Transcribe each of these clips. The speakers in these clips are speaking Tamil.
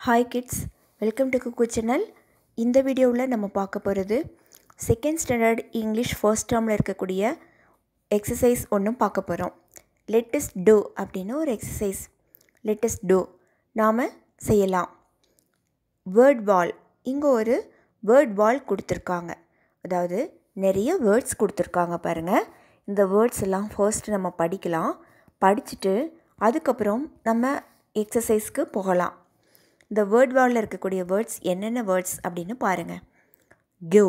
ஹாய் கிட்ஸ் வெல்கம் டு குக்கு சேனல் இந்த வீடியோவில் நம்ம பார்க்க போகிறது செகண்ட் ஸ்டாண்டர்ட் இங்கிலீஷ் ஃபர்ஸ்ட் டேர்மில் இருக்கக்கூடிய எக்ஸசைஸ் ஒன்றும் பார்க்க போகிறோம் லெட்டஸ்ட் டூ அப்படின்னு ஒரு எக்ஸசைஸ் லெட்டஸ்ட் டூ நாம் செய்யலாம் வேர்ட் வால் இங்கே ஒரு வேர்ட் வால் கொடுத்துருக்காங்க அதாவது நிறைய வேர்ட்ஸ் கொடுத்துருக்காங்க பாருங்கள் இந்த வேர்ட்ஸ் எல்லாம் ஃபர்ஸ்ட் நம்ம படிக்கலாம் படிச்சுட்டு அதுக்கப்புறம் நம்ம எக்ஸசைஸ்க்கு போகலாம் இந்த வேர்ட் வாலில் இருக்கக்கூடிய வேர்ட்ஸ் என்னென்ன வேர்ட்ஸ் அப்படின்னு பாருங்கள் கிவ்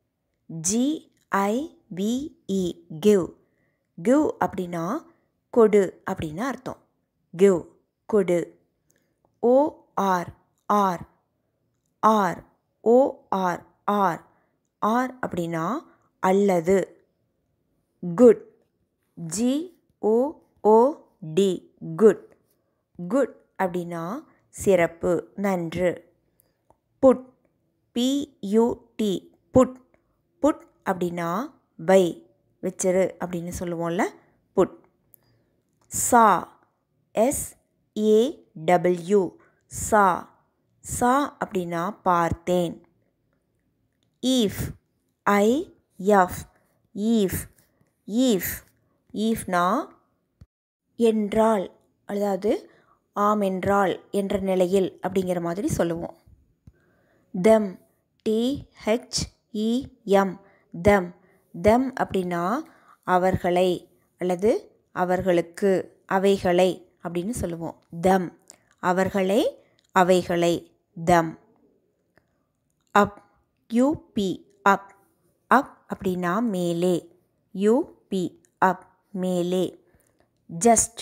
ஜிஐவிஇ கிவ் கிவ் அப்படின்னா கொடு அப்படின்னு அர்த்தம் கிவ் கொடு O R or or O R or or அப்படின்னா அல்லது good G O O D good good அப்படின்னா சிறப்பு நன்று புட் பியூடி புட் புட் அப்படின்னா வை வச்சிரு அப்படின்னு சொல்லுவோம்ல புட் சா எஸ் ஏ டபிள்யூ சா சா அப்படின்னா பார்த்தேன் if I F if if ஈஃப்னா என்றால் அதாவது ஆம் என்றால் என்ற நிலையில் அப்படிங்கிற மாதிரி சொல்லுவோம் தெம் டிஹெச்இஎம் தெம் தெம் அப்படின்னா அவர்களை அல்லது அவர்களுக்கு அவைகளை அப்படின்னு சொல்லுவோம் தம் அவர்களை அவைகளை தம் அப் யூபி அப் அப் அப்படின்னா மேலே யூபி அப் மேலே ஜஸ்ட்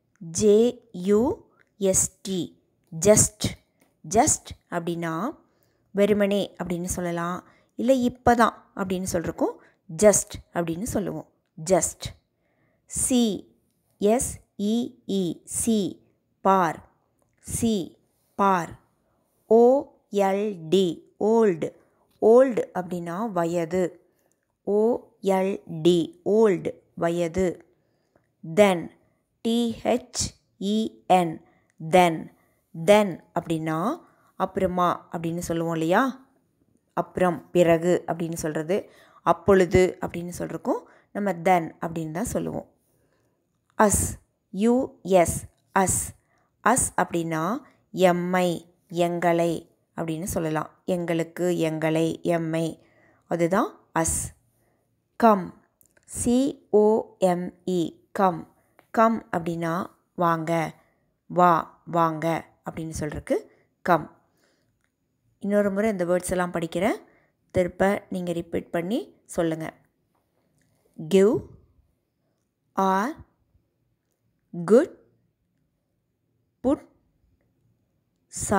ஜேயூஎஸ்டி ஜஸ்ட் ஜஸ்ட் அப்படின்னா வெறுமனே அப்படின்னு சொல்லலாம் இல்லை இப்போ தான் அப்படின்னு சொல்கிறக்கும் ஜஸ்ட் அப்படின்னு சொல்லுவோம் just see S E E see for see for O L D old old அப்படின்னா வயது ஓஎல்டி ஓல்டு வயது தென் டிஹெச்இஎன் தென் தென் அப்படின்னா அப்புறமா அப்படின்னு சொல்லுவோம் இல்லையா அப்புறம் பிறகு அப்படின்னு சொல்கிறது அப்பொழுது அப்படின்னு சொல்கிறக்கும் நம்ம தென் அப்படின்னு தான் சொல்லுவோம் அஸ் யூஎஸ் அஸ் அஸ் அப்படின்னா எம்மை எங்களை அப்படின்னு சொல்லலாம் எங்களுக்கு எங்களை எம்மை அதுதான் us come C O M E come come அப்படின்னா வாங்க வா வாங்க அப்படின்னு சொல்கிறதுக்கு கம் இன்னொரு முறை இந்த வேர்ட்ஸ் எல்லாம் படிக்கிறேன் திருப்ப நீங்கள் ரிப்பீட் பண்ணி சொல்லுங்கள் give or good put saw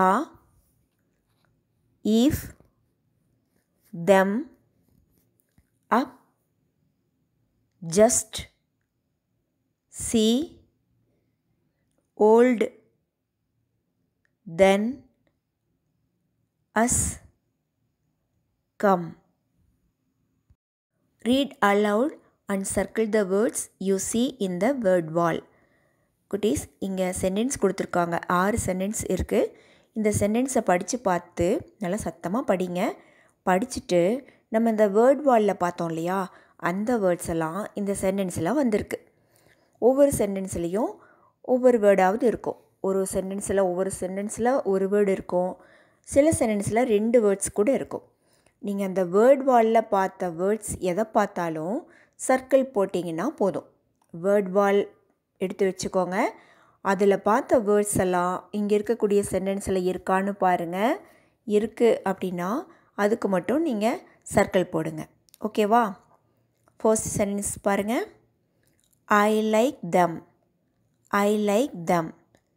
if them up just see old then us come. Read aloud and circle the words you see in the word wall. குட்டீஸ் இங்கே சென்டென்ஸ் கொடுத்துருக்காங்க ஆறு சென்டென்ஸ் இருக்குது இந்த சென்டென்ஸை படித்து பார்த்து நல்லா சத்தமாக படிங்க படிச்சுட்டு நம்ம இந்த வேர்ட் வாலில் பார்த்தோம் இல்லையா அந்த வேர்ட்ஸ் எல்லாம் இந்த சென்டென்ஸில் வந்திருக்கு ஒவ்வொரு சென்டென்ஸ்லேயும் ஒவ்வொரு வேர்டாவது இருக்கும் ஒரு சென்டென்ஸில் ஒவ்வொரு சென்டென்ஸில் ஒரு வேர்டு இருக்கும் சில சென்டென்ஸில் ரெண்டு வேர்ட்ஸ் கூட இருக்கும் நீங்கள் அந்த வேர்ட் வாலில் பார்த்த வேர்ட்ஸ் எதை பார்த்தாலும் சர்க்கிள் போட்டிங்கன்னா போதும் வேர்ட் வால் எடுத்து வச்சுக்கோங்க அதில் பார்த்த வேர்ட்ஸ் எல்லாம் இங்கே இருக்கக்கூடிய சென்டென்ஸில் இருக்கான்னு பாருங்கள் இருக்குது அப்படின்னா அதுக்கு மட்டும் நீங்கள் சர்க்கிள் போடுங்க ஓகேவா ஃபர்ஸ்ட் சென்டென்ஸ் பாருங்கள் I like them I like தம்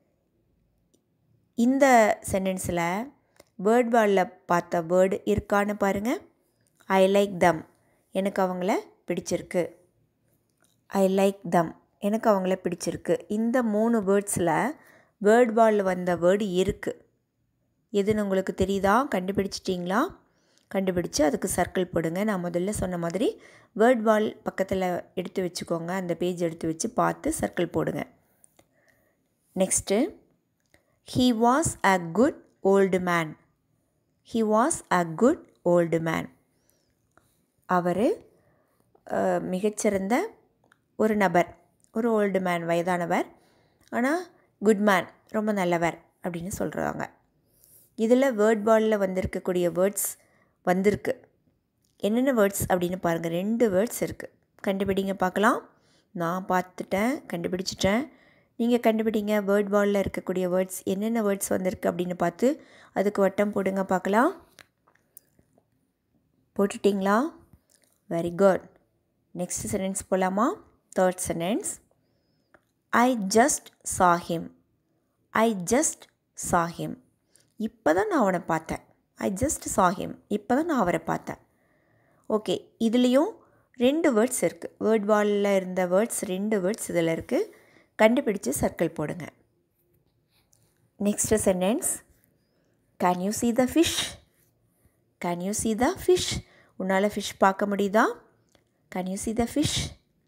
இந்த சென்டென்ஸில் வேர்ட் வாலில் பார்த்த வேர்டு இருக்கான்னு பாருங்கள் ஐ லைக் தம் எனக்கு அவங்கள பிடிச்சிருக்கு ஐ லைக் தம் எனக்கு அவங்கள பிடிச்சிருக்கு இந்த மூணு வேர்ட்ஸில் வேர்ட் வாலில் வந்த வேர்டு இருக்குது எதுன்னு உங்களுக்கு தெரியுதா கண்டுபிடிச்சிட்டிங்களா கண்டுபிடிச்சு அதுக்கு சர்க்கிள் போடுங்க நான் முதல்ல சொன்ன மாதிரி வேர்ட் வால் பக்கத்தில் எடுத்து வச்சுக்கோங்க அந்த பேஜ் எடுத்து வச்சு பார்த்து சர்க்கிள் போடுங்க next he was a good old man he was a good old man அவர் மிகச்சிறந்த ஒரு நபர் ஒரு ஓல்டு மேன் வயதானவர் ஆனால் குட் மேன் ரொம்ப நல்லவர் அப்படின்னு சொல்கிறாங்க இதில் வேர்ட் பாலில் வந்திருக்கக்கூடிய வேர்ட்ஸ் வந்திருக்கு என்னென்ன வேர்ட்ஸ் அப்படின்னு பாருங்கள் ரெண்டு வேர்ட்ஸ் இருக்குது கண்டுபிடிங்க பார்க்கலாம் நான் பார்த்துட்டேன் கண்டுபிடிச்சிட்டேன் நீங்கள் கண்டுபிடிங்க வேர்ட் பாலில் இருக்கக்கூடிய வேர்ட்ஸ் என்னென்ன வேர்ட்ஸ் வந்திருக்கு அப்படின்னு பார்த்து அதுக்கு வட்டம் போடுங்க பார்க்கலாம் போட்டுட்டிங்களா வெரி குட் நெக்ஸ்ட் சென்டென்ஸ் போகலாமா third sentence I just saw him I just saw him இப்போ தான் நான் அவனை பார்த்தேன் ஐ ஜஸ்ட் சா ஹிம் இப்போ தான் நான் அவரை பார்த்தேன் ஓகே இதுலேயும் ரெண்டு வேர்ட்ஸ் இருக்குது வேர்ட் வாலில் இருந்த வேர்ட்ஸ் ரெண்டு வேர்ட்ஸ் இதில் இருக்குது கண்டுபிடிச்சு சர்க்கிள் போடுங்க next sentence can you see the fish can you see the fish உன்னால் ஃபிஷ் பார்க்க முடியுதா can you see the fish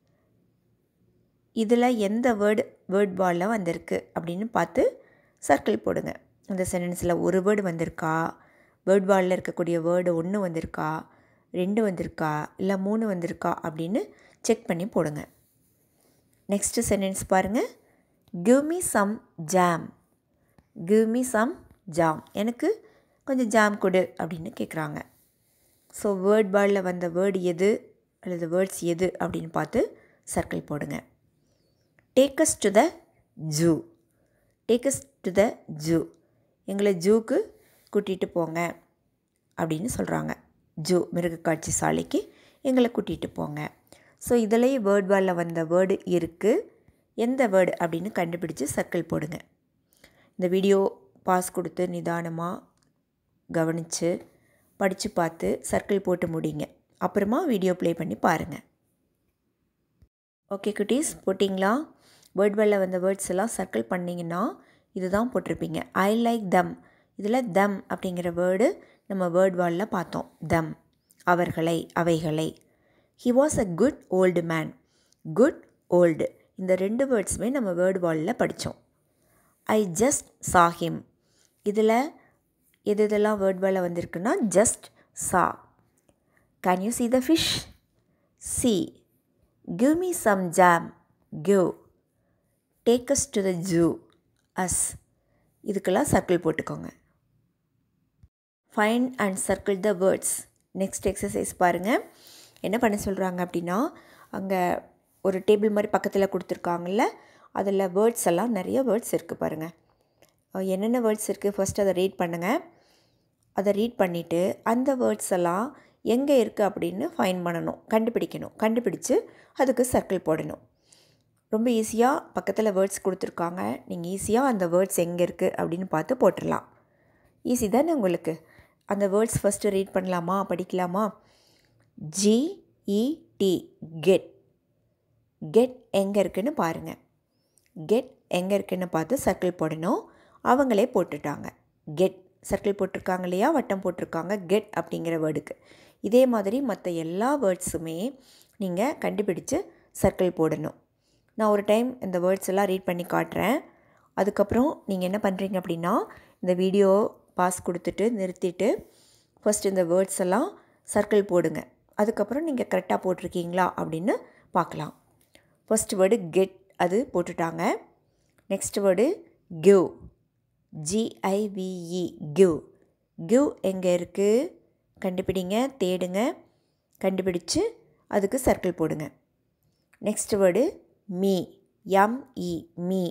இதில் எந்த வேர்டு வேர்ட் பாலில் வந்திருக்கு அப்படின்னு பார்த்து சர்க்கிள் போடுங்க அந்த சென்டென்ஸில் ஒரு வேர்டு வந்திருக்கா வேர்ட் பாலில் இருக்கக்கூடிய வேர்டு ஒன்று வந்திருக்கா ரெண்டு வந்திருக்கா இல்லை மூணு வந்திருக்கா அப்படின்னு செக் பண்ணி போடுங்க நெக்ஸ்ட்டு சென்டென்ஸ் பாருங்கள் give me some jam give me some jam எனக்கு கொஞ்சம் ஜாம் கொடு அப்படின்னு கேட்குறாங்க ஸோ வேர்ட் பாலில் வந்த வேர்டு எது அல்லது வேர்ட்ஸ் எது அப்படின்னு பார்த்து சர்க்கிள் போடுங்க take us to the zoo take us to the zoo எங்களை ஜூக்கு கூட்டிகிட்டு போங்க அப்படின்னு சொல்கிறாங்க ஜூ மிருகக்காட்சி சாலைக்கு எங்களை கூட்டிகிட்டு போங்க ஸோ இதிலேயே வேர்ட் பாலில் வந்த வேர்டு இருக்குது எந்த வேர்டு அப்படின்னு கண்டுபிடிச்சு சர்க்கிள் போடுங்க இந்த வீடியோ பாஸ் கொடுத்து நிதானமாக கவனித்து படித்து பார்த்து சர்க்கிள் போட்டு முடிங்க அப்புறமா வீடியோ ப்ளே பண்ணி பாருங்கள் ஓகே குட்டீஸ் போட்டிங்களா வேர்ட் பாலில் வந்த வேர்ட்ஸ் எல்லாம் சர்க்கிள் பண்ணிங்கன்னா இதுதான் போட்டிருப்பீங்க ஐ லைக் தம் இதில் தம் அப்படிங்கிற வேர்டு நம்ம வேர்ட் வாலில் பார்த்தோம் தம் அவர்களை அவைகளை he was a good old man good old இந்த ரெண்டு வேர்ட்ஸுமே நம்ம வேர்ட் வாலில் படித்தோம் ஐ ஜஸ்ட் சா ஹிம் இதில் எது இதெல்லாம் வேர்ட் வாலில் வந்திருக்குன்னா just saw can you see the fish see give me some jam give take us to the zoo us இதுக்கெல்லாம் சர்க்கிள் போட்டுக்கோங்க find and circle the words next exercise பாருங்கள் என்ன பண்ண சொல்கிறாங்க அப்படின்னா அங்கே ஒரு டேபிள் மாதிரி பக்கத்தில் கொடுத்துருக்காங்கல்ல அதில் வேர்ட்ஸ் எல்லாம் நிறைய வேர்ட்ஸ் இருக்குது பாருங்கள் என்னென்ன வேர்ட்ஸ் இருக்குது ஃபஸ்ட் அதை ரீட் பண்ணுங்கள் அதை ரீட் பண்ணிவிட்டு அந்த வேர்ட்ஸ் எல்லாம் எங்கே இருக்குது அப்படின்னு ஃபைன் பண்ணணும் கண்டுபிடிக்கணும் கண்டுபிடிச்சு அதுக்கு சர்க்கிள் போடணும் ரொம்ப ஈஸியாக பக்கத்தில் வேர்ட்ஸ் கொடுத்துருக்காங்க நீங்கள் ஈஸியாக அந்த வேர்ட்ஸ் எங்கே இருக்குது அப்படின்னு பார்த்து போட்டுடலாம் ஈஸி தானே உங்களுக்கு அந்த வேர்ட்ஸ் ஃபஸ்ட்டு ரீட் பண்ணலாமா படிக்கலாமா ஜிஇடி கெட் கெட் எங்கே இருக்குன்னு பாருங்கள் கெட் எங்கே இருக்குன்னு பார்த்து சர்க்கிள் போடணும் அவங்களே போட்டுட்டாங்க கெட் சர்க்கிள் போட்டிருக்காங்க இல்லையா வட்டம் போட்டிருக்காங்க கெட் அப்படிங்கிற வேர்டுக்கு இதே மாதிரி மற்ற எல்லா வேர்ட்ஸுமே நீங்கள் கண்டுபிடிச்சு சர்க்கிள் போடணும் நான் ஒரு டைம் இந்த வேர்ட்ஸ் எல்லாம் ரீட் பண்ணி காட்டுறேன் அதுக்கப்புறம் நீங்கள் என்ன பண்ணுறீங்க அப்படின்னா இந்த வீடியோ பாஸ் கொடுத்துட்டு நிறுத்திட்டு ஃபஸ்ட் இந்த வேர்ட்ஸ் எல்லாம் சர்க்கிள் போடுங்க அதுக்கப்புறம் நீங்கள் கரெக்டாக போட்டிருக்கீங்களா அப்படின்னு பார்க்கலாம் ஃபஸ்ட் வேர்டு கெட் அது போட்டுட்டாங்க next word give G I V E give give எங்கே இருக்குது கண்டுபிடிங்க தேடுங்க கண்டுபிடிச்சு அதுக்கு சர்க்கிள் போடுங்க next word me M E me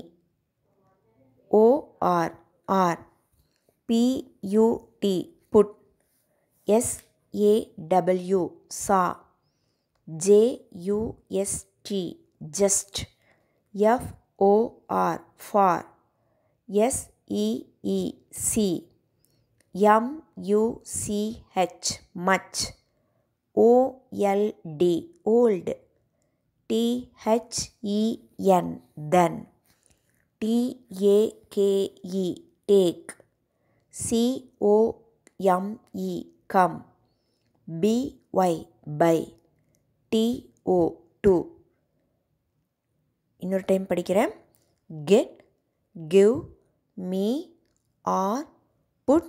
O R or P U T put S A W saw J U S T just F O R for S E E C M U C H much O L D old T H E N then T A K E take C O M E come B Y by T O to இன்னொரு டைம் படிக்கிறேன் get give me or put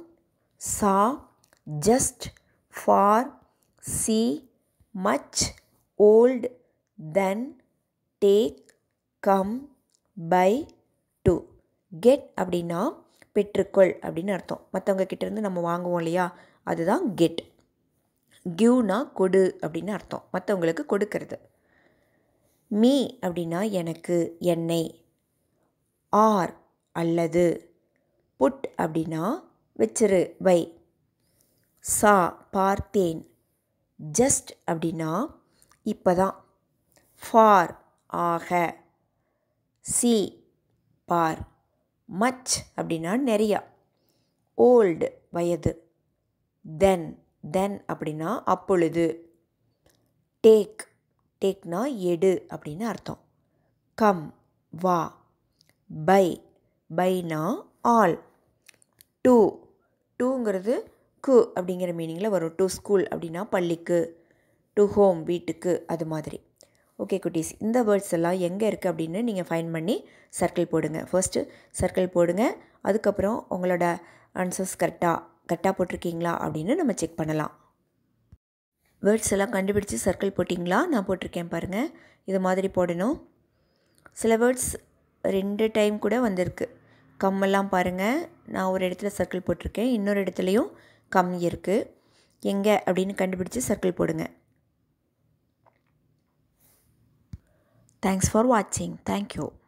saw just for see much old then take come by to get அப்படின்னா பெற்றுக்கொள் அப்படின்னு அர்த்தம் மற்றவங்க கிட்டேருந்து நம்ம வாங்குவோம் இல்லையா அதுதான் கெட் கிவ்னா கொடு அப்படின்னு அர்த்தம் மற்றவங்களுக்கு கொடுக்கறது மீ அப்படின்னா எனக்கு என்னை ஆர் அல்லது புட் அப்படின்னா வச்சிரு வை சா பார்த்தேன் ஜஸ்ட் அப்படின்னா இப்போ தான் ஃபார் ஆக சி பார் மச் அப்படின்னா நிறையா ஓல்டு வயது தென் தென் அப்படின்னா அப்பொழுது டேக் டேக்னா எடு அப்படின்னு அர்த்தம் கம் வா பை பைனா ஆல் டூ டூங்கிறது கு அப்படிங்கிற மீனிங்கில் வரும் டு ஸ்கூல் அப்படின்னா பள்ளிக்கு டு ஹோம் வீட்டுக்கு அது மாதிரி ஓகே குட்டீஸ் இந்த வேர்ட்ஸ் எல்லாம் எங்கே இருக்குது அப்படின்னு நீங்கள் ஃபைன் பண்ணி சர்க்கிள் போடுங்க ஃபர்ஸ்ட்டு சர்க்கிள் போடுங்க அதுக்கப்புறம் உங்களோட ஆன்சர்ஸ் கரெக்டாக கரெக்டாக போட்டிருக்கீங்களா அப்படின்னு நம்ம செக் பண்ணலாம் வேர்ட்ஸ் எல்லாம் கண்டுபிடிச்சி சர்க்கிள் போட்டிங்களா நான் போட்டிருக்கேன் பாருங்கள் இது மாதிரி போடணும் சில வேர்ட்ஸ் ரெண்டு டைம் கூட வந்திருக்கு கம்மெல்லாம் பாருங்கள் நான் ஒரு இடத்துல சர்க்கிள் போட்டிருக்கேன் இன்னொரு இடத்துலையும் கம் இருக்குது எங்கே அப்படின்னு கண்டுபிடிச்சி சர்க்கிள் போடுங்க தேங்க்ஸ் ஃபார் வாட்சிங் தேங்க்யூ